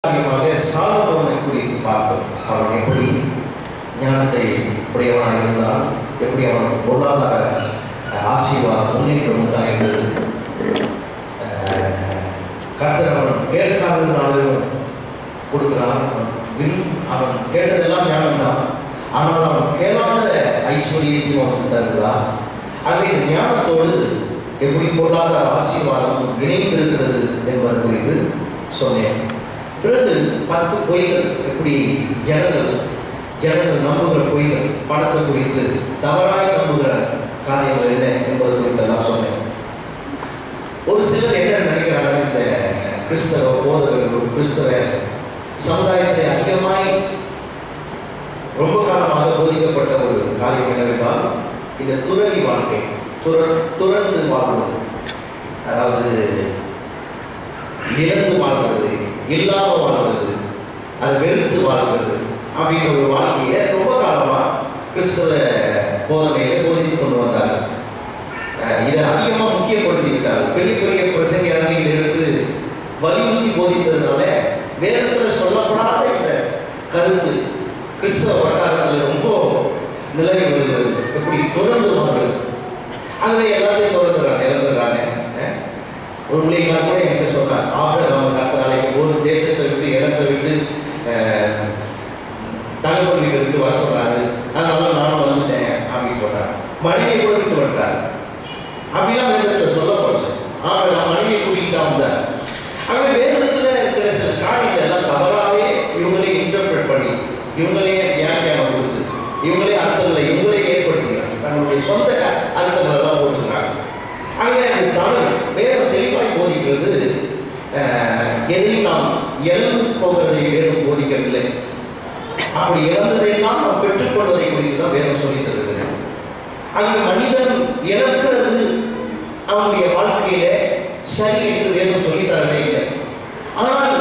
அதிகமாக சாலமோனை குறித்து பார்த்தோம் அவன் எப்படி ஞானத்தை உடையவனாக இருந்தான் எப்படி அவனுக்கு பொருளாதார அஹ், ஆசீர்வாதம் முன்னேற்றம் உண்டாயிருந்தது அஹ், கர்த்தர் அவன் கேட்காததுனாலும் கொடுக்கிறான் அவன் வின் அவன் கேட்டதெல்லாம் ஞானம்தான் ஆனால் அவன் கேளாத ஐஸ்வர்யத்தையும் அவனுக்கு தருகிறான் ஆக இந்த ஞானத்தோடு எப்படி பொருளாதார ஆசீர்வாதம் இணைந்திருக்கிறது என்பது குறித்து சொன்னேன் பிறகு பத்து பொய்கள் எப்படி ஜனங்கள் ஜனங்கள் நம்புகிற பொய்கள் பணத்தை குறித்து தவறாய் நம்புகிற காரியங்கள் என்ன என்பது குறித்தெல்லாம் சொன்னேன் ஒரு சிலர் என்ன நினைக்கிறாங்க இந்த கிறிஸ்தவ போதகர்கள் கிறிஸ்தவ சமுதாயத்தில் அதிகமாய் ரொம்ப காலமாக போதிக்கப்பட்ட ஒரு காரியம் என்னவென்றால் இந்த துறவி வாழ்க்கை துற துறந்து வாழ்வது அதாவது இழந்து வாழ்வது இல்லாம வாழ்வது அதை வெறுத்து வாழ்வது அப்படின்ற ஒரு வாழ்க்கையை ரொம்ப காலமா கிறிஸ்தவ போதனையில போதித்து கொண்டு வந்தார்கள் அஹ் இதை அதிகமா முக்கியப்படுத்தி விட்டார்கள் பெரிய பெரிய பிரசங்கியாளர்கள் இதை எடுத்து வலியுறுத்தி போதித்ததுனால வேதத்துல சொல்லப்படாத இந்த கருத்து கிறிஸ்தவ வட்டாரத்தில் ரொம்ப நிலவி வருகிறது எப்படி தொடர்ந்து வாழ்வது ஆகவே எல்லாத்தையும் தொடர்ந்துறாங்க இறந்துடுறாங்க அஹ் ஒரு ஊழியக்காரர் கூட என்கிட்ட சொன்னார் ஆபிரகாம் கத்தராலே ஒரு தேசத்தை விட்டு இடத்தை விட்டு அஹ், தகவல் வீட்டை விட்டு வர சொன்னாரு அதனால நானும் வந்துட்டேன் அப்படின்னு சொன்னார் மனைவியை கூட விட்டு வந்துட்டார் அப்படிலாம் வேதத்தில் சொல்லப்படல ஆபிரகாம் மனைவியை கூட்டிட்டு தான் வந்தார் ஆகவே வேதத்தில் இருக்கிற சில காரியங்கள் எல்லாம் தவறாகவே இவங்களே இன்டர்பிரட் பண்ணி இவங்களே வியாக்கியானம் கொடுத்து இவங்களே அர்த்தங்களை இவங்களே ஏற்படுத்திக்கிறாங்க தங்களுடைய சொந்த அர்த்தங்களை எல்லாம் போட்டுக்கிறாங்க ஆகவே அது தவறு வேதம் தெளிவாய் போதிக்கிறது அஹ், எதையும் நாம் இழந்து போகிறதை வேதம் போதிக்கவில்லை அப்படி இழந்ததையெல்லாம் நாம் பெற்றுக்கொள்வதை குறித்து தான் வேதம் சொல்லித் தருகிறது ஆகவே மனிதன் இழக்கிறது அவனுடைய வாழ்க்கையில சரி என்று வேதம் சொல்லித் தரவே இல்லை ஆனால்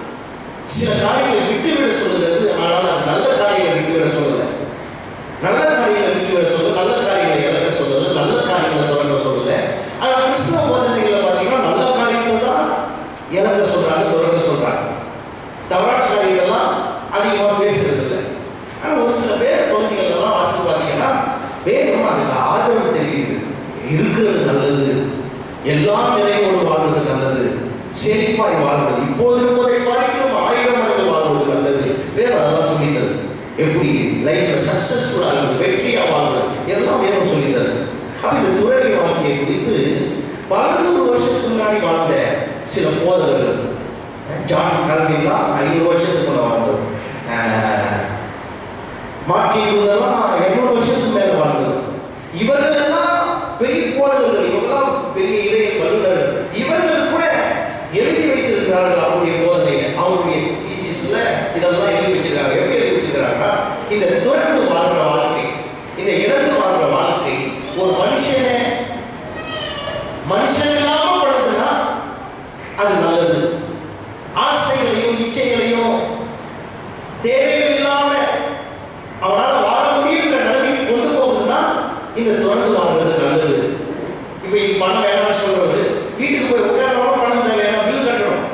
சில காரியங்களை விட்டுவிட சொல்லுகிறது ஆனால் அது நல்ல காரியங்களை விட்டுவிட சொல்லல நல்ல காரியங்களை விட்டுவிட சொல்ல நல்ல காரியங்களை இழக்க சொல்லல நல்ல காரியங்களை தொடங்க சொல்லல ஆனா கிறிஸ்தவ போதனைகளை பார்த்தீங்கன்னா நல்ல காரியத்தை தான் இழக்க சொல்றாங்க தொடங்க சொல்றாங்க தவறான காரியத்தெல்லாம் அதிகமாக பேசுறது இல்லை ஆனால் ஒரு சில வேத பகுதிகள் எல்லாம் வாசித்து பார்த்தீங்கன்னா வேதம் அதுக்கு ஆதரவு தெரிவிக்குது இருக்கிறது நல்லது எல்லாம் நிறைவோடு வாழ்வது நல்லது செழிப்பாய் வாழ்வது இப்போது இருப்பதை பார்க்கணும் ஆயிரம் மடங்கு வாழ்வது நல்லது வேதம் அதெல்லாம் சொல்லித்தது எப்படி லைஃப்ல சக்சஸ்ஃபுல் ஆகுது வெற்றியா வாழ்வது எல்லாம் வேதம் சொல்லித்தது அப்ப இந்த துறவி வாழ்க்கையை குறித்து பதினூறு வருஷத்துக்கு முன்னாடி வாழ்ந்த சில போதகர்கள் ஜான் கல்வின்லாம் ஐநூறு வருஷத்துக்கு முன்ன வாழ்ந்தவர் அஹ், மார்ட்டின் லூதர்லாம் எண்ணூறு வருஷத்துக்கு மேல வாழ்ந்தவர் இவர்கள் எல்லாம் பெரிய போதகர்கள் இவங்கெல்லாம் பெரிய இறை வல்லுநர்கள் இவர்கள் கூட எழுதி வைத்திருக்கிறார்கள் அவருடைய போதனையில அவருடைய தீசிஸ்ல இதெல்லாம் எழுதி வச்சிருக்காங்க எப்படி எழுதி வச்சிருக்கிறாங்கன்னா இந்த துறந்து வாழ்ற வாழ்க்கை இந்த இறந்து வாழ்ற வாழ்க்கை ஒரு மனுஷனை மனுஷன் இல்லாம பண்ணுதுன்னா அது நல்லது ஆசைகளையும் இச்சைகளையும் தேவைகள் இல்லாம அவனால வாழ முடியுங்கிற நிலைமைக்கு கொண்டு போகுதுன்னா இந்த தொடர்ந்து வாழ்றது நல்லது இப்ப இது பணம் வேணாம்னு சொல்றவர் வீட்டுக்கு போய் உட்கார்ந்தவங்க பணம் தேவை வேணாம் பில் கட்டணும்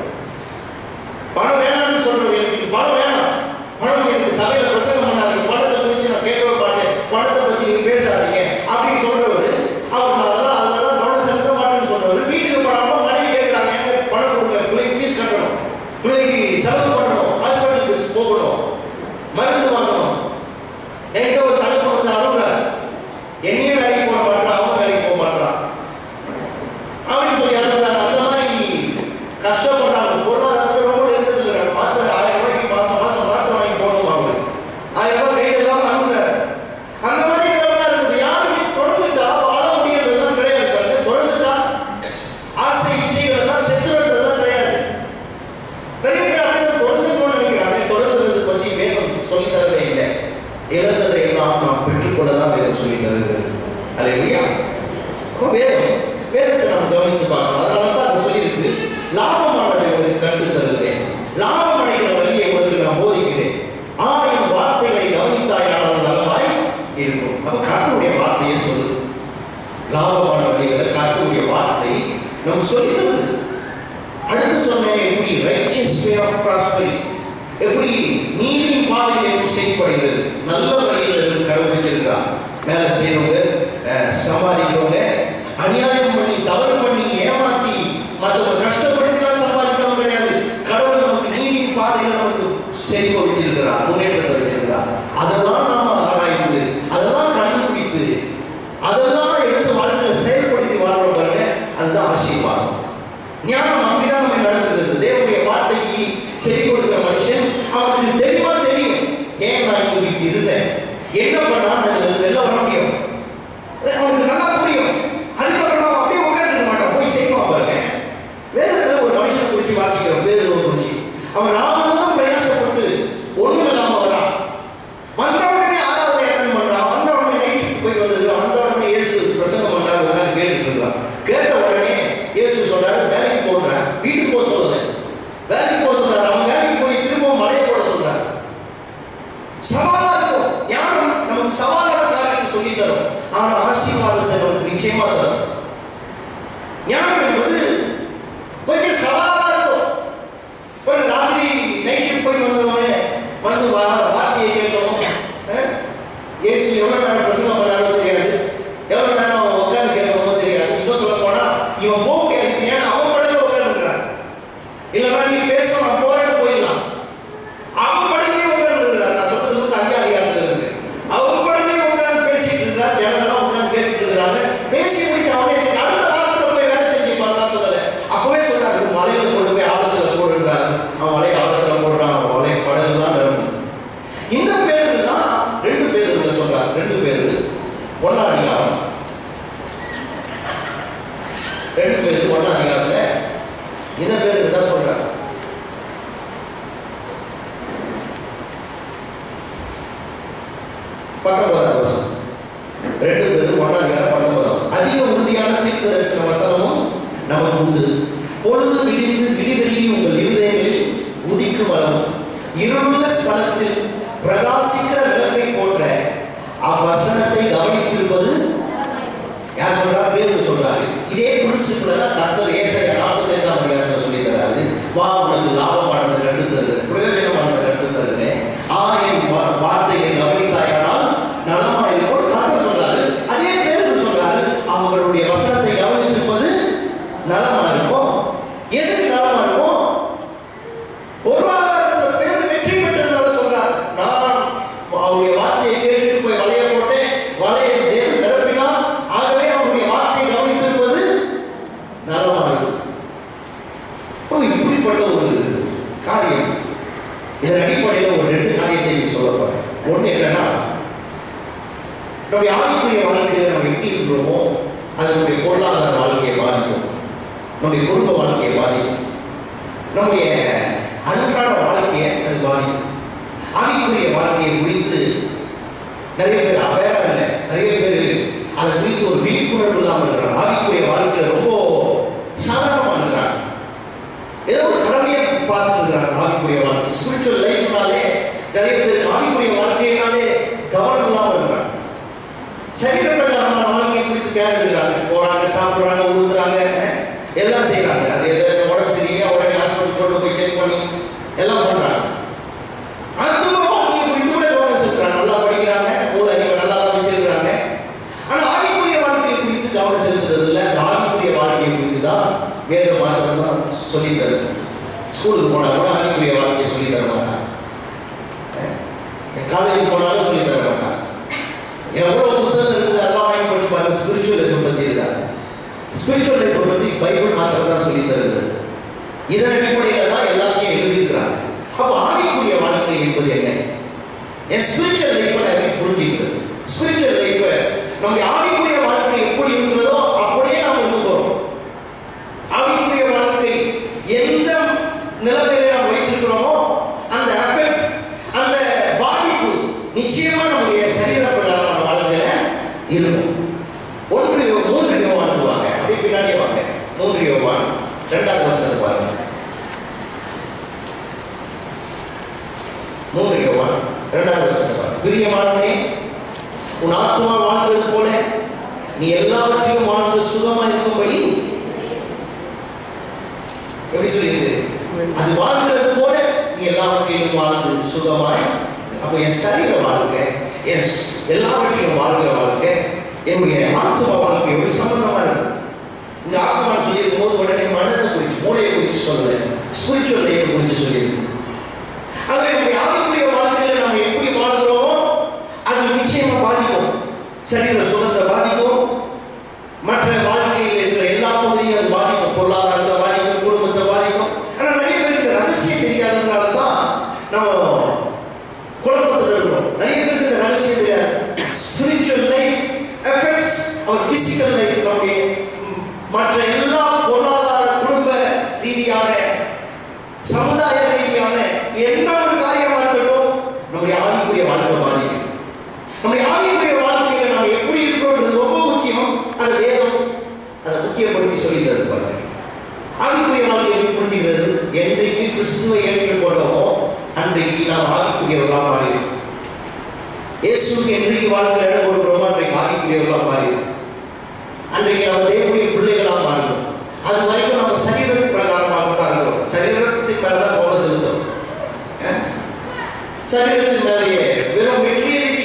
பணம் வேணாம்னு சொல்றவர் எனக்கு பணம் வேணாம் பணம் எனக்கு சபையில பிரசங்கம் பண்ணாதீங்க பணத்தை குறித்து நான் கேட்கவே மாட்டேன் பணத்தை பத்தி நீங்க பேசாதீங்க அப்படின்னு சொல்றவர் அவர் நான் அதெல்லாம் அதெல்லாம் கவனம் செலுத்த மாட்டேன்னு சொல்றவர் வீட்டுக்கு போனாம மனைவி கேட்கறாங்க எங்க பணம் கொடுங்க பிள்ளைக்கு ஃபீஸ் கட்டணும் பிள்ளைக்கு செலவு பண்ணணும் ஹாஸ்பிட்டலுக்கு போகணும் மருந்து வாங்கணும் என்கிட்ட ஒரு தலைப்பு வந்து அழுகுறார் என்னையும் வேலைக்கு போக மாட்டான் அவன் வேலைக்கு போக மாட்டான் அப்படின்னு சொல்லி அழுகுறாங்க அந்த மாதிரி கஷ்டப்படுறாங்க பொருளாதாரத்தில் ரொம்ப நெருக்கத்தில் இருக்காங்க மாத்திரை ஆயிரம் ரூபாய்க்கு மாசம் மாசம் மாத்திரை வாங்கி போகணும் அவங்க ஆயிரம் ரூபாய் கையில் இல்லாம அழுகுறாரு அந்த மாதிரி நிலைமை இருக்குது யாருமே தொடர்ந்துட்டா வாழ முடியறதுலாம் கிடையாது பாருங்க தொடர்ந்துட்டா ஆசை இச்சைகள் எல்லாம் செத்துறதுலாம் கிடையாது நிறைய பேர் அப்படிதான் தொடர்ந்துக்கணும்னு நினைக்கிறாங்க தொடர்ந்துறது பத்தி வேதம் சொல்லி தரவே இல்லை இழந்ததை எல்லாம் நாம் பெற்றுக்கொள்ள தான் வேதம் சொல்லி தருகிறது அல்லையா அப்போ வேதம் வேதத்தை நாம் கவனித்து பார்க்கணும் அதனால தான் அங்க சொல்லியிருக்கு லாபமானதை உனக்கு கற்றுத் தருகிறேன் லாபம் அடைகிற வழியை உனக்கு நான் போதிக்கிறேன் ஆயிரம் வார்த்தைகளை கவனித்தாயானால் நலமாய் இருக்கும் அப்ப கர்த்தருடைய வார்த்தையை சொல்லுது லாபமான வழிகளை கர்த்தருடைய வார்த்தை நமக்கு சொல்லி தருது அடுத்து முதல்ல சொன்னேன் எப்படி ரைச்சியஸ் வே ஆஃப் ப்ராஸ்பரிங் எப்படி நீரின் பாதையில் எப்படி செயல்படுகிறது நல்ல வழியில் கடவுள் வச்சிருக்கான் வேலை செய்யறவங்க அஹ், சம்பாதிக்கிறவங்க அநியாயம் பண்ணி தவறு பண்ணி ஏமாத்தி மற்றவங்க கஷ்டப்படுத்திலாம் சம்பாதிக்கிறவங்க கிடையாது கடவுள் நமக்கு நீரின் பாதையில் நமக்கு செழிப்ப வச்சிருக்கிறார் முன்னேற்றத்தை வச்சிருக்கிறார் அதெல்லாம் நாம ஆராய்ந்து அதெல்லாம் கண்டுபிடித்து அதெல்லாம் எடுத்து வாழ்க்கையில் செயல்படுத்தி வாழ்றோம் பாருங்க அதுதான் ஆசீர்வாதம் ஞானம் அப்படிதான் நம்ம நடத்துகிறது தேவனுடைய வார்த்தைக்கு செவி கொடுக்கிற மனுஷன் அவனுக்கு தெளிவா தெரியும் ஏன் நான் இங்க இப்படி இருந்தேன் என்ன பண்ணா நான் இதுல இருந்து வெளில வர முடியும் அவனுக்கு நல்லா புரியும் அதுக்கப்புறம் அவன் அப்படியே உட்காந்துக்க மாட்டான் போய் செய்வான் பாருங்க வேதத்துல ஒரு மனுஷனை குறிச்சு வாசிக்கிறோம் வேதத்தை குறிச்சு அவன் ராமனும் பிரயாசப்பட்டு ஒண்ணும் இல்லாம வரான் வந்த உடனே ஆறாவது அட்டன் பண்றான் வந்த உடனே நைட் ஷிஃப்ட் போயிட்டு வந்திருக்கான் வந்த உடனே இயேசு பிரசங்கம் பண்றாரு உட்கார்ந்து கேட்டுட்டு இருக்கான் கேட்ட உடனே இயேசு சொல்றாரு வேலைக்கு போடுறேன் வீட்டுக்கு போக சொல்லல வேலைக்கு போக சொல்றாரு அவன் வேலைக்கு போய் திரும்பவும் மலையை போட சொல்றாரு சவாலா இருக்கும் ஞானம் நமக்கு சவாலான காரியத்தை சொல்லி தரும் ஆனா ஆசீர்வாதத்தை நமக்கு நிச்சயமா தரும் ஞானம் என்பது கொஞ்சம் சவாலா இருக்கும் ஒரு ராத்திரி நைட் ஷிஃப்ட் போய் வந்தவங்க வந்து வா வார்த்தையை கேட்கணும் அஹ், இயேசு எவ்வளவு நேரம் பிரசங்கம் பண்ணாரோ தெரியாது எவ்வளவு நேரம் அவன் உட்கார்ந்து கேட்கணுமோ தெரியாது இன்னும் சொல்ல போனா இவன் போக முடியாது ஏன்னா அவன் படத்துல உட்கார்ந்துருக்கிறான் இல்லைன்னா நீ பேசணும் நான் போறேன்னு போயிடலாம் அவன் படமே உட்கார்ந்துருக்கிறார் நான் சொல்றது வந்து அதிகாரியாக இருக்குது அவன் படமே உட்கார்ந்து பேசிட்டு இருக்கிறார் ஜனங்கள்லாம் உட்கார்ந்து கேட்டுட்டு இருக்கிறாங்க பேசி முடிச்சு அவனே சரி அடுத்த வாரத்தில் போய் வேலை செஞ்சு பண்ணலாம் சொல்லல அப்பவே சொல்றாரு மலையில கொண்டு போய் ஆழத்துல போடுறாரு அவன் மலை ஆழத்துல போடுறான் அவன் மலை படகுலாம் நிரம்பும் இந்த பேரு தான் ரெண்டு பேருல சொல்றாரு ரெண்டு பேரு ஒன்னா அதிகாரம் ரெண்டு பேரு ஒன்னா அதிகாரத்துல இந்த பேருக்கு தான் சொல்றாரு பத்தொன்பதாம் வருஷம் ரெண்டு பேரும் ஒன்றாம் அதிகாரம் பத்தொன்பதாம் வருஷம் அதிக உறுதியான தீர்க்க தரிசன வசனமும் நமக்கு உண்டு பொழுது விடிந்து விடிவெள்ளி உங்கள் இருதயங்களில் உதிக்கும் அளவும் இருளுள்ள ஸ்தலத்தில் பிரகாசிக்கிற விளக்கை போன்ற அவ்வசனத்தை கவனித்திருப்பது யார் சொல்றா பேருக்கு சொல்றாரு இதே பிரின்சிபிள் தான் கர்த்தர் ஏசாயா நாற்பத்தி எட்டாம் அதிகாரத்தில் சொல்லி தராரு வா உனக்கு லாபமானதை கற்று தருகிறேன் பிரயோஜனமானதை கற்று தருகிறேன் ஆ என் வா- வார்த்தையை கவனித்தாயானால் நலமா இருக்கும் கர்த்தர் சொல்றாரு அதே பேருக்கு சொல்றாரு அவர்களுடைய வசனத்தை கவனித்திருப்பது நலமா இருக்கும் எதுக்கு நலமா இருக்கும் பொருளாதாரத்தில் பேர் வெற்றி பெற்றதுனால சொல்றார் நான் அவருடைய வார்த்தையை கேட்டுட்டு போய் வலைய போட்டேன் வலையை தேவன் நிரப்பினார் ஆகவே அவருடைய வார்த்தையை கவனித்திருப்பது நலமா இருக்கும் ஓ இப்படிப்பட்ட ஒரு காரியம் இதன் அடிப்படையில் ஒரு ரெண்டு காரியத்தை நீ சொல்ல போறேன் ஒன்று என்னன்னா நம்முடைய ஆவிக்குரிய வாழ்க்கையில் நம்ம எப்படி இருக்கிறோமோ அது நம்முடைய பொருளாதார வாழ்க்கையை பாதிக்கும் நம்முடைய குடும்ப வாழ்க்கையை பாதிக்கும் நம்முடைய அன்றாட வாழ்க்கையை அது பாதிக்கும் ஆவிக்குரிய வாழ்க்கையை குறித்து நிறைய பேர் அவேரம் இல்லை நிறைய பேர் அதை குறித்து ஒரு விழிப்புணர்வு இல்லாமல் இருக்கிறாங்க ஆவிக்குரிய வாழ்க்கையில ரொம்ப சாதாரணமாக இருக்கிறாங்க ஏதோ ஒரு கடமையை பார்த்துட்டு இருக்கிறாங்க ஆவிக்குரிய வாழ்க்கை ஸ்பிரிச்சுவல் லைஃப்னாலே நிறைய பேர் ஆவிக்குரிய வாழ்க்கையினாலே கவனம் இல்லாமல் இருக்கிறாங்க சரீரப்பிரகாரமான வாழ்க்கை குறித்து கேர் எடுக்கிறாங்க போறாங்க சாப்பிடுறாங்க உழுதுறாங்க எல்லாம் செய்றாங்க அது எது உடம்பு சரியில்லையா உடனே ஹாஸ்பிட்டல் கொண்டு போய் செக் பண்ணி எல்லாம் பண்றாங்க ஆத்ம வாழ்க்கையை குறித்து கூட கவனம் செலுத்துறாங்க நல்லா படிக்கிறாங்க மூளை அறிவை நல்லா தான் வச்சிருக்கிறாங்க ஆனா ஆவிக்குரிய வாழ்க்கையை குறித்து கவனம் செலுத்துறது இல்லை அந்த ஆவிக்குரிய வாழ்க்கையை குறித்து தான் வேத மாற்றம் தான் சொல்லி தரும் ஸ்கூலுக்கு போனா கூட ஆவிக்குரிய வாழ்க்கையை சொல்லி தர மாட்டாங்க காலேஜுக்கு போனாலும் சொல்லி தர மாட்டாங்க எவ்வளவு புத்தகம் இருக்குது அதெல்லாம் வாங்கி படிச்சு பாருங்க ஸ்பிரிச்சுவல் லைஃப் பத்தி இருக்காது ஸ்பிரிச்சுவல் லைஃப் பத்தி பைபிள் மாத்திரம் தான் சொல்லி தருகிறது இதன் அடிப்படையில் தான் எல்லாத்தையும் எழுதியிருக்கிறாங்க அப்போ ஆவிக்குரிய வாழ்க்கை என்பது என்ன என் ஸ்பிரிச்சுவல் லைஃப்பை நான் எப்படி புரிஞ்சுக்கிறது ஸ்பிரிச்சுவல் லைஃப்பை நம்முடைய ஆவிக்குரிய வாழ்க்கை எப்படி இருக்கிறதோ அப்படியே நாம் இருக்க போறோம் ஆவிக்குரிய வாழ்க்கை எந்த நிலைமையில நாம் வைத்திருக்கிறோமோ அந்த எஃபெக்ட் அந்த பாதிப்பு நிச்சயமா நம்முடைய சரீர பிரகாரமான வாழ்க்கையில இருக்கும் ஒன்று யோ- மூன்று யோவான் வாங்க அப்படியே பின்னாடியே வாங்க மூன்று யோவான் ரெண்டாவது வசனத்தை பாருங்க மூன்று யோவான் ரெண்டாவது வசனத்தை பாருங்க பிரியமானவனே உன் ஆத்மா வாழ்றது போல நீ எல்லாவற்றையும் வாழ்ந்து சுகமா இருக்கும்படி எப்படி எப்படி சொல்லியிருக்கு அது வாழ்கிறது போல நீ எல்லாவற்றையும் வாழ்ந்து சுகமாய் அப்போ என் சரீர வாழ்க்கை என் ஸ்- எல்லாவற்றையும் வாழ்கிற வாழ்க்கை என்னுடைய ஆத்ம வாழ்க்கையோட சம்பந்தமா இருக்கு இந்த ஆத்மான்னு சொல்லியிருக்கும் போது உடனே மனதை குறித்து மூளையை குறித்து சொல்லல ஸ்பிரிச்சுவல் லைஃப் குறித்து சொல்லியிருக்கு ஆக நம்முடைய ஆவிக்குரிய வாழ்க்கையில நம்ம எப்படி வாழ்கிறோமோ அது நிச்சயமா பாதிக்கும் சரீர சுகத்தை பாதிக்கும் மற்ற வாழ்க்கையில் இருக்கிற எல்லா பகுதியும் அது பாதிக்கும் பொருளாதாரத்தை பாதிக்கும் குடும்பத்தை பாதிக்கும் ஆனா நிறைய பேருக்கு இந்த ரகசியம் தெரியாததுனால தான் நம்ம குழப்பத்தில் இருக்கிறோம் நிறைய பேருக்கு இந்த ரகசியம் தெரியாது ஸ்பிரிச்சுவல் லைஃப் எஃபெக்ட்ஸ் அவர் பிசிக்கல் லைஃப் நம்முடைய ம், மற்ற எல்லா பொருளாதார குடும்ப ரீதியான சமுதாய ரீதியான எந்த ஒரு காரியமா இருக்கட்டும் நம்முடைய ஆவிக்குரிய வாழ்க்கை பாதிக்கும் நம்முடைய ஆவிக்குரிய வாழ்க்கையில நம்ம எப்படி இருக்கிறோம்ன்றது ரொம்ப முக்கியம் அது வேதம் அதை முக்கியப்படுத்தி சொல்லி தருது பாருங்க ஆவிக்குரிய வாழ்க்கை எப்படி புரிஞ்சுக்கிறது என்றைக்கு கிறிஸ்துவை ஏற்றுக்கொண்டோமோ அன்றைக்கு நாம் ஆவிக்குரியவர்களாக மாறிடும் இயேசுக்கு என்றைக்கு வாழ்க்கை இடம் கொடுக்கிறோமோ அன்றைக்கு ஆவிக்குரியவர்களாக மாறிடும் அன்றைக்கு நம்ம தேவனுடைய பிள்ளைகளாக மாறுகிறோம் அது வரைக்கும் நம்ம சரீர பிரகாரமாக தான் இருக்கிறோம் சரீரத்தின் மேல தான் கவனம் செலுத்தும் அஹ்? சரீரத்தின் மேலேயே வெறும் மெட்டீரியலிட்டி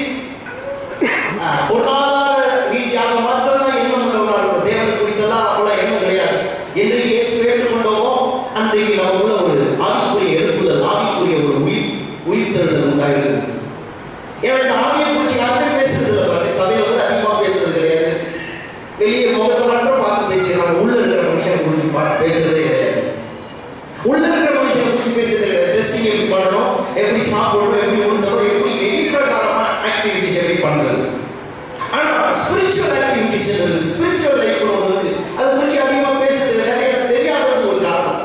பொருளாதார ரீதியாக மாத்திரம்தான் எண்ணம் உள்ளவர்களாக இருக்கிறோம் தேவனை குறித்தெல்லாம் அப்பெல்லாம் எண்ணம் கிடையாது என்றைக்கு இயேசு ஏற்றுக்கொண்டோமோ அன்றைக்கு நமக்குள்ள ஒரு ஆவிக்குரிய எழுப்புதல் ஆவிக்குரிய ஒரு உயிர் உயிர்த்தெழுதல் உண்டாயிருக்கு ஏன்னா இந்த ஆவியை குறித்து யாருமே பேசுறது இல்லை பாருங்க சபையில கூட அதிகமாக பேசுறது கிடையாது வெளியே முகத்தை மட்டும் பார்த்து பேசுறாங்க உள்ள இருக்கிற மனுஷனை குறித்து பார்த்து பேசுறதே கிடையாது உள்ள இருக்கிற மனுஷனை குறித்து பேசுறதே கிடையாது ட்ரெஸ்ஸிங் எப்படி பண்ணணும் எப்படி சாப்பிடணும் எப்படி உடுத்தணும் எப்படி வெளிப்பிரகாரமா ஆக்டிவிட்டிஸ் எப்படி பண்றது ஆனா ஸ்பிரிச்சுவல் ஆக்டிவிட்டிஸ் இருக்குது ஸ்பிரிச்சுவல் லைஃப் ஒன்று இருக்கு அதை குறித்து அதிகமாக பேசுறது கிடையாது எனக்கு தெரியாதது ஒரு காரணம்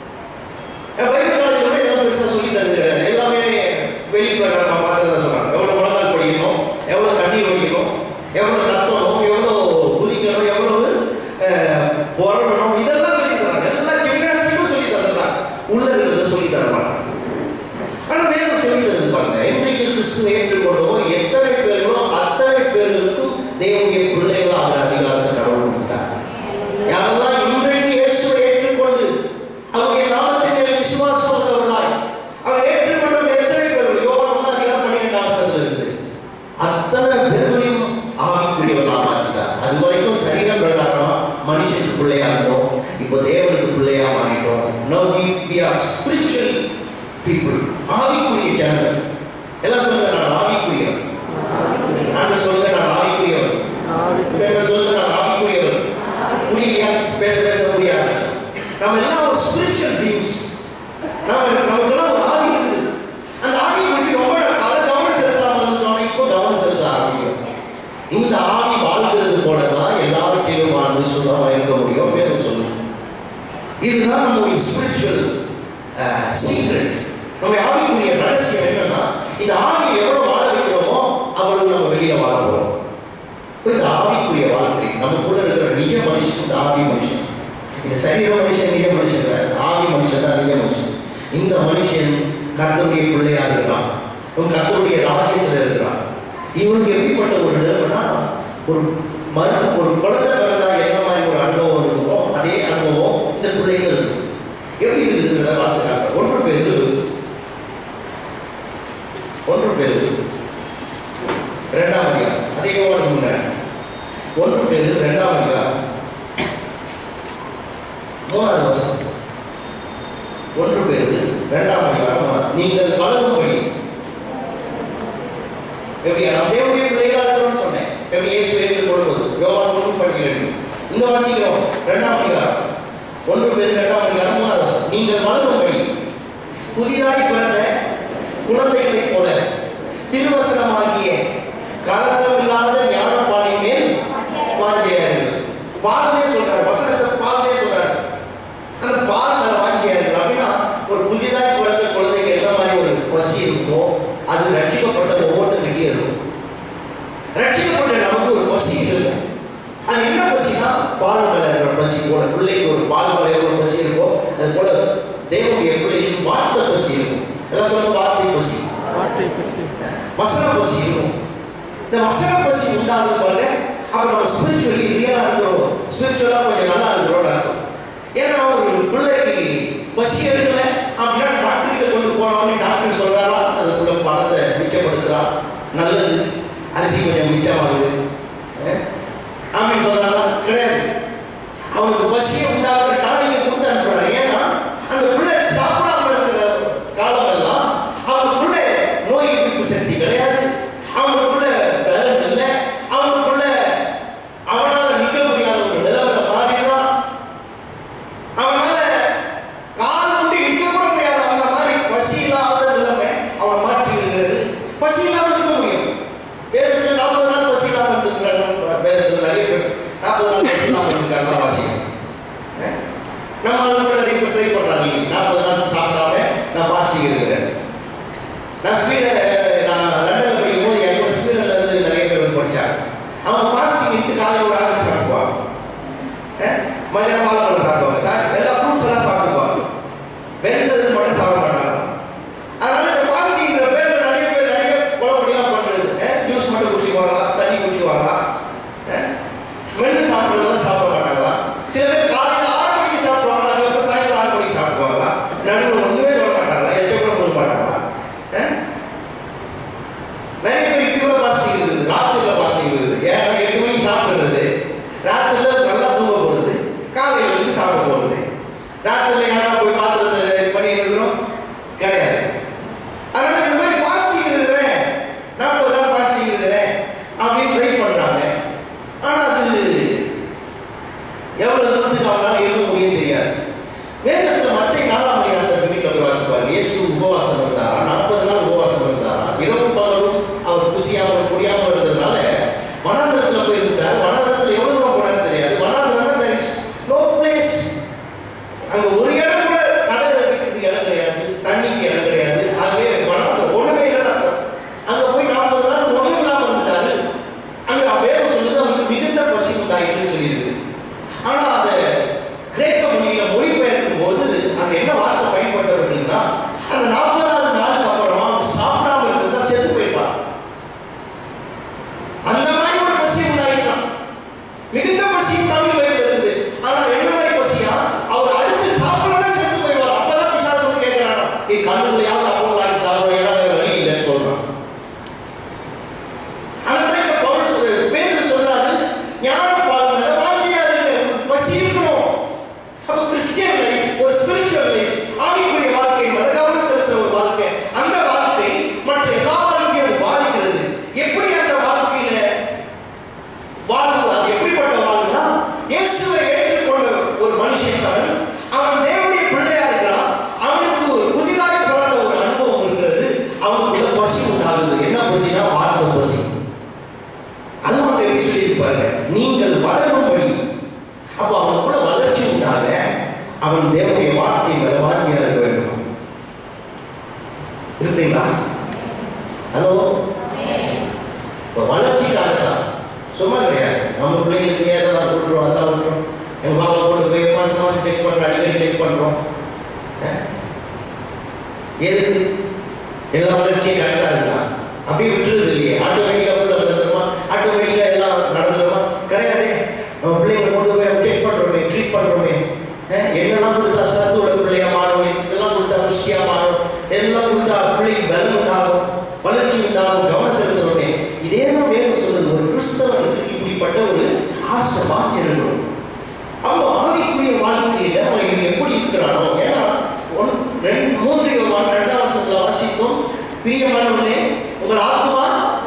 என் பைபிள் காலேஜ் கூட எதுவும் பெருசாக சொல்லி தரது கிடையாது எல்லாமே வெளி பிரகாரமாக பார்த்து தான் சொல்கிறாங்க எவ்வளோ முழங்கால் படிக்கணும் எவ்வளோ கண்ணீர் வடிக்கணும் எவ்வளோ கத்தணும் எவ்வளோ குதிக்கணும் எவ்வளவு அஹ், புரளணும் இதெல்லாம் சொல்லி தராங்க எல்லாம் ஜிம்னாஸ்டிக்கும் சொல்லி தந்துடுறாங்க உள்ள இருக்கிறத சொல்லி தர மாட்டாங்க ஆனால் வேதம் சொல்லி தருது பாருங்க இன்றைக்கு கிறிஸ்துவை ஏற்றுக்கொண்டோம் எத்தனை பேர்களோ அத்தனை பேர்களுக்கும் தேவனுடைய பிள்ளைகள் ஆகிற அதிகாரத்தை கடவுள் கொடுத்துட்டாங்க யாரெல்லாம் இன்றைக்கு இயேசுவை ஏற்றுக்கொண்டு அவருடைய நாமத்தின் மேல் விசுவாசம் உள்ளவர்களாய் அவர் ஏற்றுக்கொண்டவர்கள் எத்தனை பேர்கள் யோவான் ஒன்றாம் அதிகாரம் பன்னிரெண்டாம் வசனத்தில் இருக்குது அத்தனை பேர்களையும் ஆவிக்குரியவர்களாக மாற்றிட்டார் அது வரைக்கும் சரீர பிரகாரமா மனுஷனுக்கு பிள்ளையா இருந்தோம் இப்போ தேவனுக்கு பிள்ளையா மாறிட்டோம் no we we are spiritual people ஆவிக்குரிய ஜனங்கள் எல்லாம் சொல்லுங்க நான் ஆவிக்குரியவன் நான் சொல்லுங்க நான் ஆவிக்குரியவன் என்ன சொல்லுங்க நான் ஆவிக்குரியவன் புரியலையா பேச பேச புரிய ஆரம்பிச்சோம் நம்ம எல்லாம் ஒரு ஸ்பிரிச்சுவல் பீங்ஸ் நம்ம நமக்கெல்லாம் ஒரு ஆவி இருக்குது அந்த ஆவி குறித்து ரொம்ப அதை கவனம் செலுத்தாம இருந்தோம்னா இப்போ கவனம் செலுத்த ஆரம்பிக்கும் இந்த ஆவி வாழ்கிறது போல தான் எல்லாவற்றிலும் வாழ்ந்து சுகமாக இருக்க முடியும் வேணும் சொல்லுங்க இதுதான் நம்முடைய ஸ்பிரிச்சுவல் சீக்ரெட் நம்முடைய ஆவிக்குரிய ரகசியம் என்னன்னா இந்த ஆவி எவ்வளவு வாழ வைக்கிறோமோ அவ்வளவு நம்ம வெளியில வாழ போறோம் இப்ப இந்த ஆவிக்குரிய வாழ்க்கை நமக்குள்ள இருக்கிற நிஜ மனுஷன் இந்த ஆவி மனுஷன் இந்த சரீர மனுஷன் நிஜ மனுஷன் கிடையாது. ஆவி மனுஷன் தான் நிஜ மனுஷன் இந்த மனுஷன் கர்த்தருடைய பிள்ளையா இருக்கிறான் இவன் கர்த்தருடைய ராஜ்யத்தில் இருக்கிறான் இவனுக்கு எப்படிப்பட்ட ஒரு நிலைமைனா ஒரு மறு ஒரு குழந்தை பிறந்தா என்ன மாதிரி ஒரு அனுபவம் இருக்குமோ அதே அனுபவம் இந்த பிள்ளைங்க இருக்கு எப்படி இருக்குதுங்கிறத வாசிக்கிறாங்க ஒன்று பேர் ஒன்று பேர் ரெண்டாம் அதிகாரம் அதே யோவானுக்கு முன்னாடி ஒன்று பேர் ரெண்டாம் அதிகாரம் மூணாவது வசனம் ஒன்று பேர் ரெண்டாம் அதிகாரம் மூணாவது. நீங்கள் வளரும்படி எப்படி நாம் தேவனுடைய பிள்ளைகளா இருக்கிறோம்னு சொன்னேன் எப்படி இயேசு ஏற்றுக் கொள்வது யோவான் ஒன்று படிக்கிறது இங்க வாசிக்கிறோம் ரெண்டாம் அதிகாரம் ஒன்று பேர் ரெண்டாம் அதிகாரம் மூணாவது வசனம் நீங்கள் வளரும்படி புதிதாய் பிறந்த குழந்தைகளைப் போல திருவசனமாகிய கலக்கமில்லாத ஞானப்பாலின் மேல் வாஞ்சியார்கள் பால்லே சொல்றாரு வசனத்தை பால்லே சொல்றாரு அந்த பால் மேல வாஞ்சியார்கள் அப்படின்னா ஒரு புதிதாய் பிறந்த குழந்தைக்கு என்ன மாதிரி ஒரு பசி இருக்கோ அது ரட்சிக்கப்பட்ட ஒவ்வொருத்தருக்கிட்டே இருக்கும் ரட்சிக்கப்பட்ட நமக்கு ஒரு பசி இருக்கும் அது என்ன பசினா பால் மேல இருக்கிற பசி போல பிள்ளைக்கு ஒரு பால் மேல எவ்வளவு பசி இருக்கோ அது போல தேவனுடைய பிள்ளைகளுக்கு வார்த்தை பசி இருக்கும் எல்லாம் சொல்ல வார்த்தை பசி வார்த்தை பசி வசன பசி இருக்கும் இந்த வசன பசி உண்டாகுது பாருங்க அப்ப நம்ம ஸ்பிரிச்சுவலி ரியலா இருக்கிறோம் ஸ்பிரிச்சுவலா கொஞ்சம் நல்லா இருக்கிறோம்னு அர்த்தம் ஏன்னா ஒரு பிள்ளைக்கு பசி எடுக்கல அப்படின்னா டாக்டர்கிட்ட கொண்டு போனோம்னு டாக்டர் சொல்றாரா அதுக்குள்ள பணத்தை மிச்சப்படுத்துறான் நல்லது அரிசி கொஞ்சம் மிச்சமாகுது அஹ், அப்படின்னு சொல்றாரா கிடையாது அவனுக்கு பசியை உண்டாக்குற டானிக்கை கொடுத்து அனுப்புறாரு ஏன்னா அந்த பிள்ளை சாப்பிடாம இருக்கிற காலம் எல்லாம் அவனுக்குள்ள நோய் எதிர்ப்பு சக்தி கிடையாது அவனுக்குள்ள பலம் இல்லை அவனுக்குள்ள அவனால நிற்க முடியாத ஒரு நிலைமையில மாறிடுறான் அவனால கால் முட்டி நிற்க கூட முடியாது அந்த மாதிரி பசி இல்லாத நிலைமை அவனை மாற்றி விடுகிறது பசி இல்லாம இருக்க முடியும் வேதத்துல நாற்பது நாள் பசி இல்லாம இருந்திருக்கிறாங்க வேதத்துல நிறைய பேர் நாற்பது நாள் பசி இல்லாம இருந்திருக்காங்க வாசிக்கிறோம் அஹ்? நம்ம அளவுக்கு நிறைய பேர் ட்ரை பண்றாங்க இன்னைக்கு நாற்பது நாள் சாப்பிடாம நான் ஃபாஸ்டிங் இருக்கிறேன் நான் ஸ்வீடன் நான் லண்டனில் படிக்கும்போது என் கூட ஸ்வீடன்ல இருந்து நிறைய பேர் வந்து படிச்சாங்க அவங்க ஃபாஸ்டிங் இருந்து காலையில் ஒரு ஆப்பிள் சாப்பிடுவாங்க அஹ்? மதியானம் மாலை சாப்பிடுவாங்க சார் எல்லா ஃப்ரூட்ஸ் எல்லாம் சாப்பிடுவாங்க வெந்தது மட்டும் சாப்பிட மாட்டாங்க அதனால இந்த ஃபாஸ்டிங்கிற பேர்ல நிறைய பேர் நிறைய குழப்படிலாம் பண்றது ஜூஸ் மட்டும் குடிச்சுக்குவாங்க தண்ணி குடிச்சுக்குவாங்க அஹ்? மென்று சாப்பிட்றதெல்லாம் சாப்பிட மாட்டாங்களா சில பேர் காலையில் ஆறு மணிக்கு சாப்பிடுவாங்க அதுக்கப்புறம் சாயங்காலம் ஆறு மணிக்கு சாப்பிடுவாங்களா நடுவில் ஒன்றுமே சொல்ல மாட்டாங்களா எச்ச கூட சொல்ல மாட்டாங்களா அஹ்? நிறைய பேர் பியூர் ஃபாஸ்டிங் இருக்குது ராத்திரில ஃபாஸ்டிங் இருக்குது ஏன்னா எட்டு மணிக்கு சாப்பிடுறது ராத்திரில நல்லா தூங்க போகிறது காலையில் வந்து சாப்பிட போகிறது ராத்திரில யாரா போய் பாத்திரத்தை இது பண்ணி இருக்கிறோம் கிடையாது அதனால இந்த மாதிரி ஃபாஸ்டிங் இருக்கிறேன் நாற்பது நாள் ஃபாஸ்டிங் இருக்கிறேன் அப்படின்னு ட்ரை பண்றாங்க ஆனா அது எவ்வளவு தூரத்துக்கு அவங்களால இருக்க முடியும் தெரியாது வேதத்துல மத்திய நாலாம் அதிகாரத்தை வீட்டில் போய் வாசிப்பார் இயேசு உபவாசம் இருந்தாரா நாற்பது நாள் உபவாசம் இருந்தாரா இரவு பகலும் அவர் குசியாமல் குடியாமல் இருந்ததுனால வனாந்திரத்துல போய் இருந்தார் வனாந்திரத்துல எவ்வளவு தூரம் போனான்னு தெரியாது வனாந்திரம் there is no place அங்க ஒரு இடம் கூட கடை வைக்கிறதுக்கு இடம் கிடையாது தண்ணிக்கு இடம் கிடையாது ஆகவே வனாந்திரம் ஒண்ணுமே இல்லைன்னு அர்த்தம். அங்க போய் நாற்பது நாள் ஒண்ணும் இல்லாம இருந்துட்டாரு அங்க வேதம் சொல்லுது அவருக்கு மிகுந்த பசி உண்டாயிட்டுன்னு சொல்லியிருக்கு ஆனா அத கிரேக்க மொழியில மொழிபெயர்க்கும் போது அங்க என்ன வார்த்தை பயன்படுத்தப்பட்டிருக்குன்னா அந்த நாற்பதாவது நாளுக்கு அப்புறமா அவன் சாப்பிடாம இருந்தா செத்து போயிருப்பான் அந்த மாதிரி ஒரு பசி உண்டாயிட்டான் மிகுந்த பசி தமிழ் பைபிள் இருக்குது ஆனா என்ன மாதிரி பசியா அவர் அடுத்து சாப்பிடணும்னா செத்து போயிடுவார் அப்பதான் பிசாசு வந்து கேட்கிறானா நீ கண்ணுலையாவது அப்போ வாங்கி சாப்பிடுற இடம் வேற வழி இல்லைன்னு சொல்றான் அதான் இந்த பவுல் சொல்றாரு பேதுரு சொல்றாரு ஞான பால்மல வாழ்க்கையா இருங்க உங்களுக்கு பசி இருக்கணும் அப்ப கிறிஸ்டியன் லைஃப் ஒரு ஸ்பிரிச்சுவல் லைஃப் ஆவிக்குரிய வாழ்க்கை மேல கவனம் செலுத்துற ஒரு வாழ்க்கை அந்த வாழ்க்கை மற்ற எல்லா வாழ்க்கையும் அது பாதிக்கிறது எப்படி அந்த வாழ்க்கையில வாழ்வு அது எப்படிப்பட்ட வாழ்வுனா இயேசுவை ஏற்றுக்கொண்ட ஒரு மனுஷன் தான் அவன் தேவனுடைய பிள்ளையா இருக்கிறான் அவனுக்கு ஒரு புதிதாக பிறந்த ஒரு அனுபவம் இருக்கிறது அவனுக்குள்ள பசி உண்டாகுது என்ன பசினா வார்த்தை பசி அதுவும் அங்க எப்படி சொல்லியிருப்பாங்க நீங்கள் வளரும்படி அப்போ அவனுக்குள்ள வளர்ச்சி உண்டாக அவன் தேவனுடைய வார்த்தை மேல வாக்கியா இருக்க வேண்டும் இருக்கீங்களா ஹலோ இப்போ வளர்ச்சிக்காக தான் சும்மா கிடையாது நம்ம பிள்ளைங்களுக்கு ஏதாவது விட்டுறோம் அதெல்லாம் விட்டுறோம் எங்கள் பாப்பா கொண்டு போய் மாசம் மாசம் செக் பண்ணுறோம் அடிக்கடி செக் பண்ணுறோம் எதுக்கு எல்லா வளர்ச்சியும் கரெக்டாக இருக்குதா அப்படியே விட்டுறது இல்லையே ஆட்டோமேட்டிக்காக பிள்ளை வந்துடுமா ஆட்டோமேட்டிக்காக எல்லாம் நடந்துடுமா கிடையாதே நம்ம பிள்ளைங்களை கொண்டு போய் செக் பண்ணுறோமே ட்ரீட் பண்ணுறோமே என்னெல்லாம் கொடுத்தா சத்து உள்ள பிள்ளையா மாறும் இதெல்லாம் கொடுத்தா புஷ்டியா மாறும் எல்லாம் கொடுத்தா பிள்ளைக்கு பலம் உண்டாகும் வளர்ச்சி உண்டாகும் கவனம் செலுத்துறோமே இதே தான் வேணும் சொல்லுது ஒரு கிறிஸ்தவனுக்கு இப்படிப்பட்ட ஒரு ஆசை வாக்கி இருக்கணும் அப்போ ஆவிக்குரிய வாழ்க்கையில அவன் இது எப்படி இருக்கிறானோ ஏன்னா ஒன் ரெண்டு மூன்று யோவான் ரெண்டாம் வசனத்துல வாசித்தோம் பிரியமானவர்களே உங்கள் ஆத்மா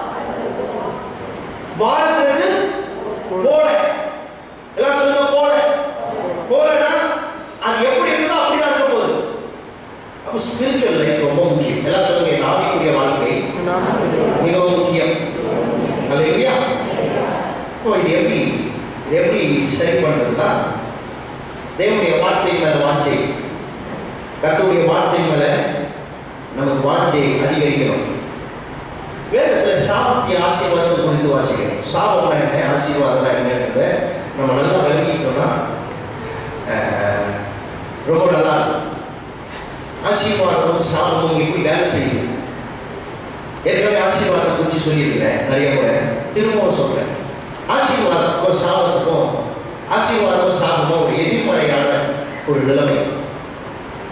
வாழ்கிறது போல எல்லாம் சொல்லுங்க போல போலனா அது எப்படி இருக்குதோ அப்படிதான் இருக்க போகுது அப்போ ஸ்பிரிச்சுவல் லைஃப் ரொம்ப முக்கியம் எல்லாம் சொல்லுங்க என் ஆவிக்குரிய வாழ்க்கை மிகவும் முக்கியம் அல்லையா இப்போ இது எப்படி இது எப்படி சரி பண்ணுறதுன்னா தேவனுடைய வார்த்தை மேல வாஞ்சை கர்த்தருடைய வார்த்தை மேல நமக்கு வாஞ்சை அதிகரிக்கணும் வேதத்துல சாபத்திய ஆசீர்வாதத்தை குறித்து வாசிக்கிறோம் சாபம்னா என்ன ஆசீர்வாதம்னா என்னன்றத நம்ம நல்லா விளங்கிட்டோம்னா ஆஹ், ரொம்ப நல்லா இருக்கும் ஆசீர்வாதமும் சாபமும் எப்படி வேலை செய்யுது ஏற்கனவே ஆசீர்வாதத்தை குறித்து சொல்லியிருக்கிறேன் நிறைய முறை திரும்பவும் சொல்றேன் ஆசீர்வாதத்துக்கும் சாபத்துக்கும் ஆசீர்வாதமும் சாபமும் ஒரு எதிர்மறையான ஒரு நிலைமை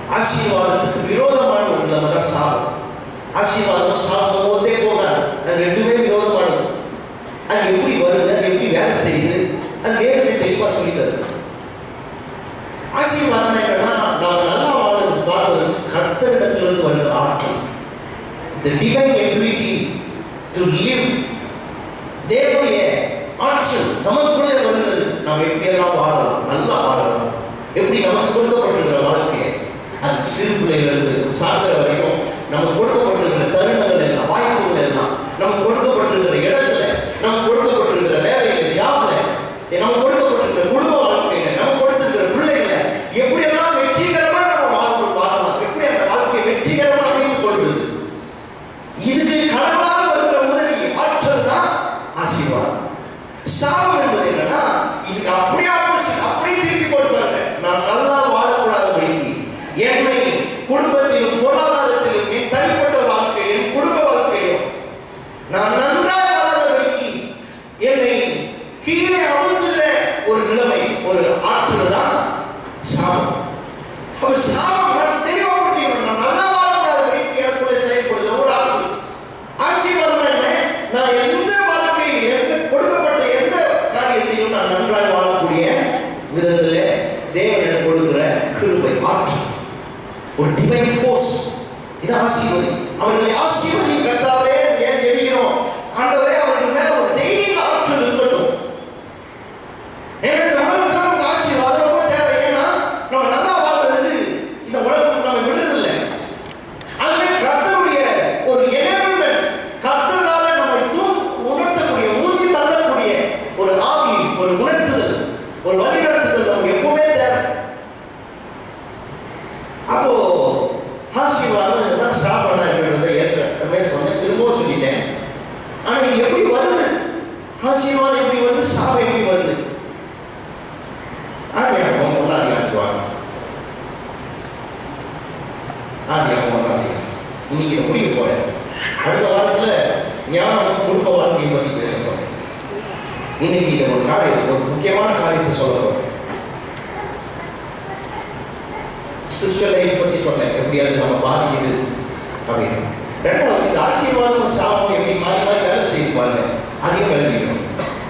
ஆசீர்வாதத்துக்கு விரோதமான ஒரு நிலைமை தான் சாபம் ஆசீர்வாதமும் சாபமும் ஒத்தே போகாது அது ரெண்டுமே விரோதமானது அது எப்படி வருது அது எப்படி வேலை செய்யுது அது வேறு தெளிவாக சொல்லி தருது ஆசீர்வாதம் என்னன்னா நம்ம நல்லா வாழ்றதுக்கு வாழ்வதற்கு கர்த்தரிடத்திலிருந்து வருகிற ஆற்றல் the divine ability to live தேவனுடைய ஆற்றல் நமக்குள்ளே வருகிறது நாம் எப்படியெல்லாம் வாழலாம் நல்லா வாழலாம் எப்படி நமக்கு கொடுக்கப்பட்டிருக்கிற வாழ்க்கையை அது சிறு பிள்ளையிலிருந்து சாகிற வரைக்கும் நமக்கு கொடுக்கப்பட்டிருக்கிற தருணங்கள் எல்லாம் வாய்ப்புகள் எல்லாம் நமக்கு கொடுக்கப்பட்டிருக்கிற இடத்துல நமக்கு கொடுக்கப்பட்டிருக்கிற வேலையில ஜாப்ல நமக்கு கொடுக்கப்பட்டிருக்கிற குடும்ப வாழ்க்கையில நமக்கு கொடுத்திருக்கிற பிள்ளைகளை எப்படியெல்லாம் வெற்றிகரமா நம்ம வாழ்க்கை வாழலாம் எப்படி அந்த வாழ்க்கையை வெற்றிகரமா அமைத்துக் கொள்வது இதுக்கு கடவுளாக வருகிற உதவி ஆற்றல் தான் ஆசீர்வாதம் சாபம் என்பது என்னன்னா இதுக்கு அப்படியே opposite, அப்படியே திருப்பி போட்டு பாருங்க நான் நல்லா வாழக்கூடாதபடிக்கு என்னை குடும்பத்திலும் பொருளாதாரத்திலும் என் தனிப்பட்ட வாழ்க்கையிலும் குடும்ப வாழ்க்கையிலும் நான் நன்றாக வாழாதபடிக்கு என்னை கீழே அமுச்சுகிற ஒரு நிலைமை ஒரு ஆற்றல் தான் சாபம் அப்ப சாபம் நான் தெளிவா புரிஞ்சுக்கணும். நான் நல்லா வாழக்கூடாதபடிக்கு எனக்குள்ளே செயல்படுகிற ஒரு ஆற்றல் ஆசீர்வாதம் என்ன நான் எந்த வாழ்க்கையில் எந்த கொடுக்கப்பட்ட எந்த காரியத்தையும் நான் நன்றாக வாழக்கூடிய விதத்தில் தேவன் எனக்கு கொடுக்கிற கிருபை ஆற்றல் ஒரு டிவைன் ஃபோர்ஸ் இது ஆசீர்வதி அவர்களை ஆசீர்வதி கத்தாவே ஏன் ஜெபிக்கிறோம் ஆண்டவரே அவர்கள் மேல ஒரு தெய்வீக ஆற்றல் இருக்கட்டும் ஏன்னா இந்த உலகத்துல நமக்கு ஆசீர்வாதம் ரொம்ப தேவை ஏன்னா நம்ம நல்லா வாழ்றதுக்கு இந்த உலகம் நம்ம விடுறதில்லை அதுவே கர்த்தருடைய ஒரு enablement கர்த்தரால நம்மை தூண் உணர்த்தக்கூடிய ஊதி தள்ளக்கூடிய ஒரு ஆவி ஒரு உணர்த்துதல் ஒரு வழிநடத்துதல் நமக்கு எப்பவுமே தேவை அப்போ ஆசீர்வாதம் எல்லாம் சாப்பிடணும் என்னன்றதை ஏற்கனவே சொன்னேன் திரும்பவும் சொல்லிட்டேன் ஆனா இது எப்படி வருது ஆசீர்வாதம் எப்படி வருது சாபம் எப்படி வருது ஆதியாகமம் ஒன்றாம் அதிகாரத்துக்கு வாங்க ஆதியாகமம் ஒன்றாம் அதிகாரம் இன்னைக்கு முடிவு போறேன் அடுத்த வாரத்துல ஞானம் குடும்ப வாழ்க்கையை பத்தி பேச போறேன் இன்னைக்கு இதை ஒரு காரியம் ஒரு முக்கியமான காரியத்தை சொல்ல போறேன் ஸ்பிரிச்சுவல் லைஃப் பத்தி சொன்னேன் எப்படி அது நம்ம பாதிக்குது அப்படின்னு ரெண்டாவது இந்த ஆசீர்வாதம் சாபம் எப்படி மாறி மாறி வேலை செய்து பாருங்க அதையும் விளங்கிக்கணும்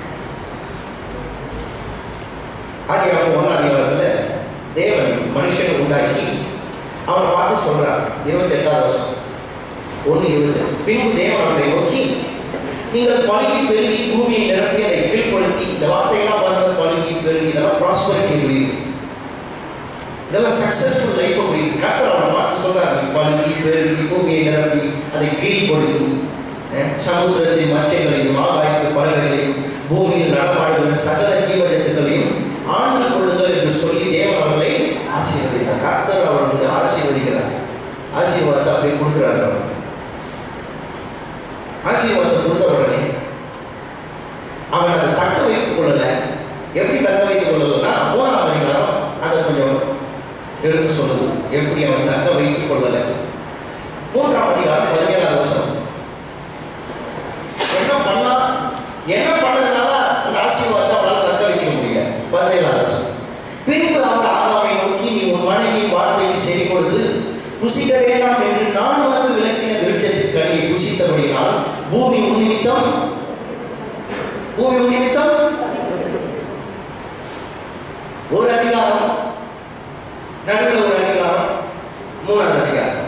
ஆதியாகமம் ஒன்றாம் அதிகாரத்துல தேவன் மனுஷனை உண்டாக்கி அவனை பார்த்து சொல்றார் இருபத்தி எட்டாவது வருஷம் ஒன்று இருபது பின்பு தேவன் அவனை நோக்கி நீங்கள் பழுகி பெருகி பூமியை நிரப்பி அதை கீழ்ப்படுத்தி இந்த வார்த்தையெல்லாம் பாருங்க பழுகி பெருகி இதெல்லாம் ப்ராஸ்பரிட்டி புரியுது இதெல்லாம் சக்சஸ்ஃபுல் லைஃப் அப்படின்னு கத்தர் அவனை பார்த்து சொல்றாரு நீ பழுகி பெருகி பூமியை நிரப்பி அதை கீழ்ப்படுத்தி அஹ், சமுத்திரத்தின் மச்சங்களையும் ஆகாயத்து பறவைகளையும் பூமியில் நடமாடுகிற சகல ஜீவஜத்துக்களையும் ஆண்டு கொள்ளுங்கள் என்று சொல்லி தேவன் அவர்களை ஆசீர்வதித்தார் கர்த்தர் அவர்களுக்கு ஆசீர்வதிக்கிறார் ஆசீர்வாதத்தை அப்படியே கொடுக்குறாரு அவர் ஆசீர்வாதத்தை கொடுத்த உடனே அவன் அதை தக்க வைத்துக் கொள்ளல எப்படி தக்க வைத்துக் கொள்ளலன்னா மூணாம் அதிகாரம் அதை கொஞ்சம் எடுத்து சொல்லுது எப்படி அவன் தக்க வைத்துக் கொள்ளல மூன்றாம் அதிகாரம் பதினேழாவது வருஷம் என்ன பண்ணா என்ன பண்ணதுனால அந்த ஆசீர்வாதத்தை அவனால தக்க வைக்க முடியல பதினேழாவது வருஷம் பின்பு அவர் ஆதாமை நோக்கி நீ உன் மனைவியின் வார்த்தைக்கு செவி கொடுத்து புசிக்க வேண்டாம் என்று நான் உனக்கு விளக்கின விருட்சத்தின் கனியை புசித்தபடியினால் பூமி உன் நிமித்தம் பூமி உன் நிமித்தம் ஒரு அதிகாரம் நடுவில் ஒரு அதிகாரம் மூணாவது அதிகாரம்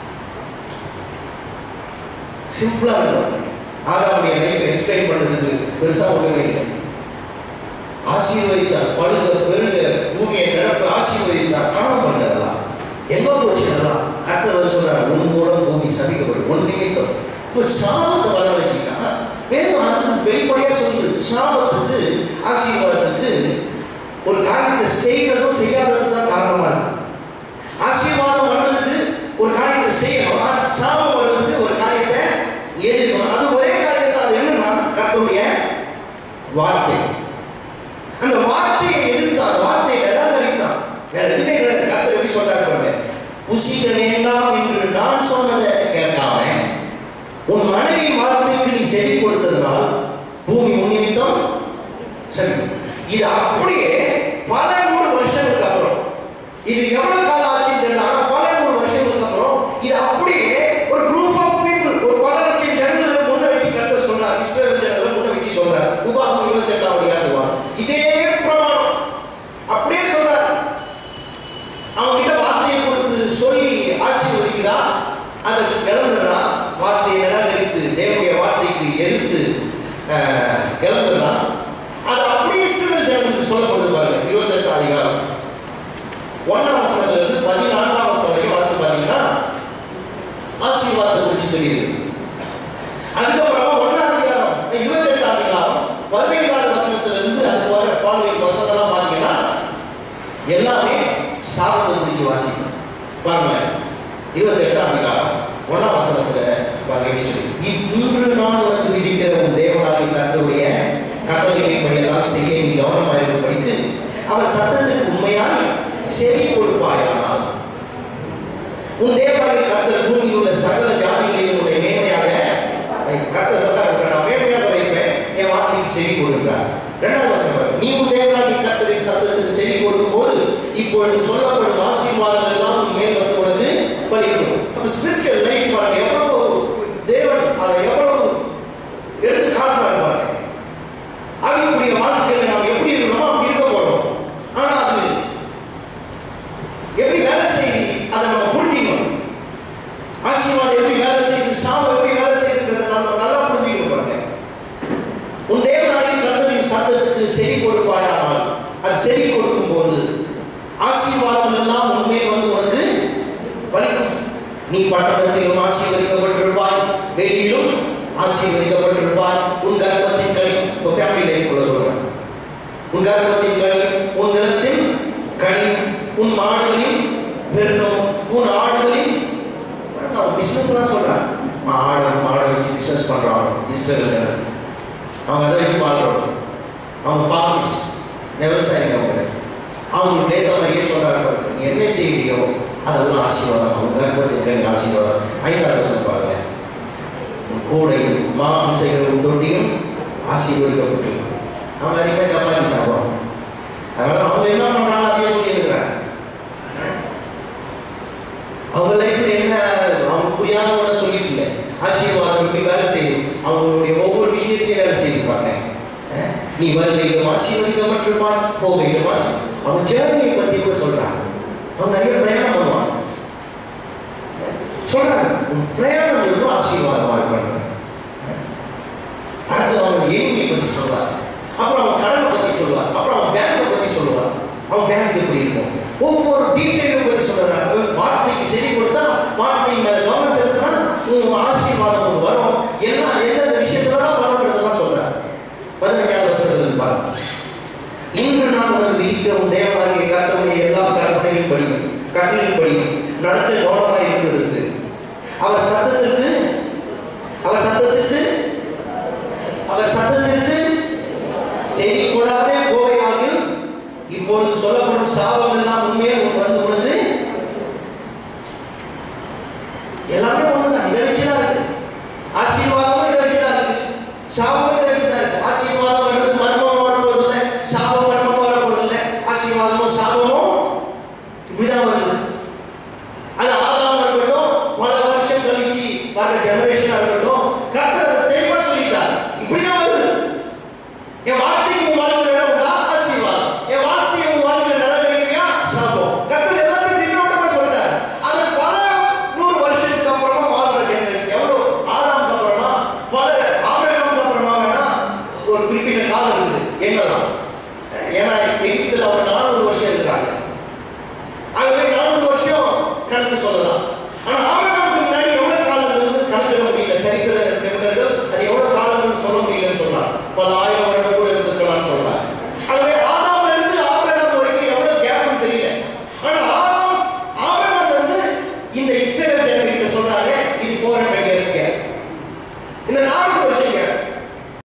சிம்பிளா இருக்கும் ஆதாமுடைய லைஃப் எக்ஸ்பிளைன் பண்றதுக்கு பெருசா ஒண்ணுமே இல்லை ஆசீர்வதித்தார் பழுக பெருக பூமியை நிரப்ப ஆசீர்வதித்தார் காணம் பண்ணதெல்லாம் எங்க போச்சு அதெல்லாம் கர்த்தர் சொல்றார் உன் மூலம் பூமி சபிக்கப்படும் உன் நிமித்தம் இப்போ சாபத்தை வரவழைச்சிக்கிட்டா வேதம் அதுக்கு வெளிப்படையா சொல்லுது சாபத்துக்கு ஆசீர்வாதத்துக்கு ஒரு காரியத்தை செய்யறதும் செய்யாததும் தான் காரணமா இருக்கு ஆசீர்வாதம் வர்றதுக்கு ஒரு காரியத்தை செய்யணும் ஆ- சாபம் வர்றதுக்கு ஒரு காரியத்தை எதிர்க்கணும் அது ஒரே காரியத்தை அது என்னன்னா கர்த்தருடைய வார்த்தை அந்த வார்த்தையை எதிர்த்தான் அந்த வார்த்தையை நிராகரித்தான் வேற எதுவுமே கிடையாது கர்த்தர் எப்படி சொல்றாரு பாருங்க புசிக்க வேண்டாம் என்று நான் சொன்னதை கேட்காம உன் மனைவி வார்த்தைக்கு நீ செவி கொடுத்ததுனால் பூமி உன் நிமித்தம் சரி இது அப்படியே பல நூறு வருஷங்களுக்கு அப்புறம் இது எவ்வளவு காலம் ஆச்சுன்னு தெரியல ஆனா பல இழந்துடுறான் வார்த்தையை நிராகரித்து தேவனுடைய வார்த்தைக்கு எதிர்த்து ஆஹ், இழந்துடுறான் அது அப்படியே இஸ்ரவேல் ஜனங்களுக்கு சொல்லப்படுது பாருங்க இருபத்தெட்டு அதிகாரம் ஒன்னாம் வசனத்துல இருந்து பதினான்காம் வசனம் வரைக்கும் வாசிச்சு பார்த்தீங்கன்னா ஆசீர்வாதத்தை குறித்து சொல்லியிருக்கு அதுக்கப்புறமா ஒன்னாம் அதிகாரம் இருபத்தெட்டாம் அதிகாரம் பதினைந்தாவது வசனத்துல இருந்து அதுக்கு வர ஃபாலோயிங் வசனம்லாம் பார்த்தீங்கன்னா எல்லாமே சாபத்தை குறித்து வாசிக்கும் பாருங்களேன் இருபத்தெட்டாம் அதிகாரம் ஒன்றாம் வசனத்துல பாருங்க எப்படி சொல்லி இன்று நான் உனக்கு விதிக்கிற உன் தேவனாகிய கர்த்தருடைய கட்டளைகளின்படி எல்லாம் செய்ய நீ கவனமாக இருக்கும்படிக்கு அவர் சத்தத்துக்கு உண்மையாய் செவி கொடுப்பாயானால் உன் தேவனாகிய கர்த்தர் பூமியில் உள்ள சகல ஜாதிகளையும் உன்னை மேன்மையாக கர்த்தர் சொல்றாரு நான் மேன்மையாக வைப்பேன் என் வார்த்தைக்கு செவி கொடுக்கிறார் இரண்டாவது வசனம் பாருங்க. நீ உன் தேவனாகிய கர்த்தரின் சத்தத்துக்கு செவி கொடுக்கும் போது இப்பொழுது சொல்லப்படும் ஆசீர்வாதங்கள் எல்லாம் உன் மேல் வந்து உனக்கு பலிக்கும் அப்ப ஸ்பிரிச்சுவல் லைஃப் பாருங்க எவ்வளவு தேவன் அதை எவ்வளவு எடுத்து காட்டுறாரு பாருங்க ஆவிக்குரிய வாழ்க்கையில நாம் எப்படி இருக்கணுமோ அப்படி இருக்க போறோம் ஆனா அது எப்படி வேலை செய்யுது அதை நம்ம புரிஞ்சுக்கணும் ஆசீர்வாதம் எப்படி வேலை செய்யுது சாபம் எப்படி வேலை செய்யுதுன்றதை நம்ம நல்லா புரிஞ்சுக்கணும் பாருங்க உன் தேவனாகிய கர்த்தரின் சத்தத்துக்கு செவி கொடுப்பாயானால் அது செவி கொடுக்கும் போது ஆசீர்வாதம் எல்லாம் உண்மையில் வந்து உனக்கு பலிக்கும் நீ பட்டணத்திலும் ஆசீர்வதிக்கப்பட்டிருப்பாய் வெளியிலும் ஆசீர்வதிக்கப்பட்டிருப்பாய் உன் கர்ப்பத்தின் கனி இப்போ ஃபேமிலி லைஃப்குள்ள சொல்றேன் உன் கர்ப்பத்தின் கனி உன் நிலத்தின் கனி உன் மாடுகளின் பெருக்கம் உன் ஆடுகளின் அவன் பிசினஸ் தான் சொல்றான் ஆடை மாடை வச்சு பிசினஸ் பண்றான் இஸ்ரேல் அவங்க அதை வச்சு வாழ்றோம் அவங்க ஃபார்மர்ஸ் விவசாயிங்க அவங்க அவங்களுக்கு ஏற்ற மாதிரியே சொல்றாரு பாருங்க நீ என்ன செய்யறியோ அதெல்லாம் ஆசீர்வாதம் அவங்க கர்ப்பத்தின் கனி ஆசீர்வாதம் ஐந்தாவது வருஷம் பாருங்க உன் கூடையும் மாமிசைகளும் தொட்டியும் ஆசீர்வதிக்கப்பட்டிருக்கும் அவங்க அதிகமாக சப்பாத்தி சாப்பிடுவாங்க அதனால அவங்க என்ன பண்றாங்க அதையே சொல்லி இருக்கிறாங்க அவங்க லைஃப்ல என்ன அவங்க புரியாத ஒன்று சொல்லிட்டு இல்லை ஆசீர்வாதம் இப்படி வேலை செய்யுது அவங்களுடைய ஒவ்வொரு விஷயத்திலையும் வேலை செய்திருப்பாங்க அஹ், நீ வருகையிலும் ஆசீர்வதிக்கப்பட்டிருப்பான் போகையிலும் ஆசி அவன் ஜேர்னியை பத்தி கூட சொல்றாங்க அவன் நிறைய பிரயாணம் பண்ணுவான் அஹ், சொல்றாங்க உன் பிரயாணம் எவ்வளோ ஆசீர்வாதமாக இருப்பாங்க அடுத்து அவன் எளிமையை பத்தி சொல்றார் அப்புறம் அவன் கடனை பத்தி சொல்லுவார் அப்புறம் அவன் பேங்கை பத்தி சொல்லுவார் அவன் பேங்க் எப்படி இருக்கும் ஒவ்வொரு டீட்டெயிலும் பத்தி சொல்றாரு வார்த்தைக்கு செடி கொடுத்தா வார்த்தை மேல கவனம் செலுத்தினா உன் ஆசீர்வாதம் ஒன்று வரும் எல்லாம் எந்தெந்த விஷயத்துலலாம் வரும்ன்றதெல்லாம் சொல்றாரு பதினஞ்சாவது வருஷத்துல பாருங்க இன்று நான் உனக்கு விதிக்கிற உன் தேவனாகிய கர்த்தருடைய எல்லா கற்பனையின் படி கட்டளையின் படி நடக்க கவனமாக இருக்கிறதுக்கு அவர் சத்தத்திற்கு அவர் சத்தத்திற்கு அவர் சத்தத்திற்கு செவி கொடாதே போவையாகில் இப்பொழுது சொல்லப்படும் சாபம் எல்லாம் உண்மையே வந்து உனக்கு எல்லாமே ஒண்ணுதான் இதை வச்சுதான் இருக்கு ஆசீர்வாதமும் இதை வச்சுதான் இருக்கு சாபமும் இதை வச்சுதான் இருக்கு ஆசீர்வாதம் வர்றது மர்மமா வரப்போறது இல்லை சாபம் மர்மமா வரப்போறது இல்லை ஆசீர்வாதமும் சாபமும் இப்படிதான் வருது அது ஆதாமா இருக்கட்டும் பல வருஷம் கழிச்சு வர ஜெனரேஷனா இருக்கட்டும் கர்த்தர் அதை தெளிவா சொல்லிட்டார் இப்படிதான் வருது என் வார்த்தைக்கு உன் வாழ்க்கையில் இடம் உண்டா ஆசீர்வாதம் என் வார்த்தையை உன் வாழ்க்கையில் நிராகரிப்பியா சாபம் கர்த்தர் எல்லாத்தையும் திட்டவட்டமா சொல்றார் அது பல நூறு வருஷத்துக்கு அப்புறமா வாழ்ற ஜெனரேஷன் எவ்வளவு ஆறாம் அப்புறமா பல ஆபிரகாமுக்கு அப்புறமா வேணா ஒரு குறிப்பிட்ட காலம் இருக்குது என்னலாம் ஏன்னா எகிப்துல அவங்க நானூறு வருஷம் இருக்கிறாங்க ஆகவே நானூறு வருஷம் கணக்கு சொல்லலாம் ஆனா ஆபிரகாம்